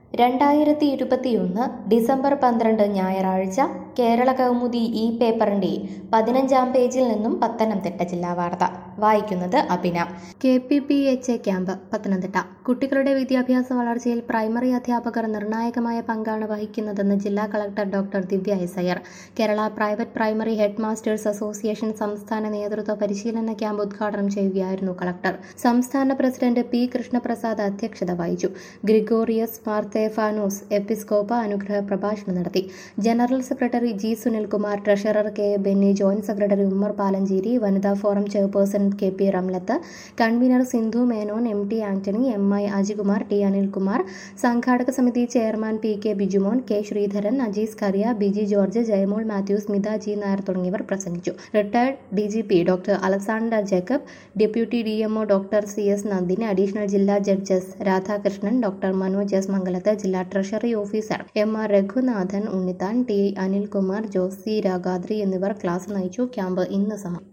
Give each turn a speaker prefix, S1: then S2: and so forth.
S1: രണ്ടായിരത്തി ഇരുപത്തിയൊന്ന് ഡിസംബർ പന്ത്രണ്ട് ഞായറാഴ്ച കേരള കൗമുദി ഈ പേപ്പറിന്റെ പതിനഞ്ചാം പേജിൽ നിന്നും പത്തനംതിട്ട ജില്ലാ വാർത്ത വായിക്കുന്നത് Abhina K P P H A camp Pathanamthitta കുട്ടികളുടെ വിദ്യാഭ്യാസ വളർച്ചയിൽ പ്രൈമറി അധ്യാപകർ നിർണായകമായ പങ്കാണ് വഹിക്കുന്നതെന്ന് ജില്ലാ collector doctor Divya S Iyer Kerala private primary head masters association സംസ്ഥാന നേതൃത്വ പരിശീലന ക്യാമ്പ് ഉദ്ഘാടനം ചെയ്യുകയായിരുന്നു കളക്ടർ സംസ്ഥാന പ്രസിഡന്റ് പി കൃഷ്ണപ്രസാദ് അധ്യക്ഷത വഹിച്ചു ഗ്രിഗോറിയസ് മാർത്തേഫാനോസ് എപ്പിസ്കോപ്പ അനുഗ്രഹ പ്രഭാഷണം നടത്തി general secretary G Sunilkumar treasurer K Benny joint secretary Ummer Palancheri വനിതാ forum chairperson K P Ramlath convener Sindhu Menon M T Antony M I Ajikumar T Anilkumar സംഘാടക സമിതി chairman P K Bijumon K Sreedharan Ajees Kariya Biji George Jayamol Mathews Smitha G Nair തുടങ്ങിയവർ പ്രസംഗിച്ചു retired D G P doctor Alexander Jacob deputy D M O doctor C S Nandini additional ജില്ലാ judges Radhakrishnan doctor Manoj S Mangalath ജില്ലാ treasury officer M R Raghunathan Unnithan T Anilkumar Josy Ragadri എന്നിവർ class നയിച്ചു camp ഇന്ന് സമം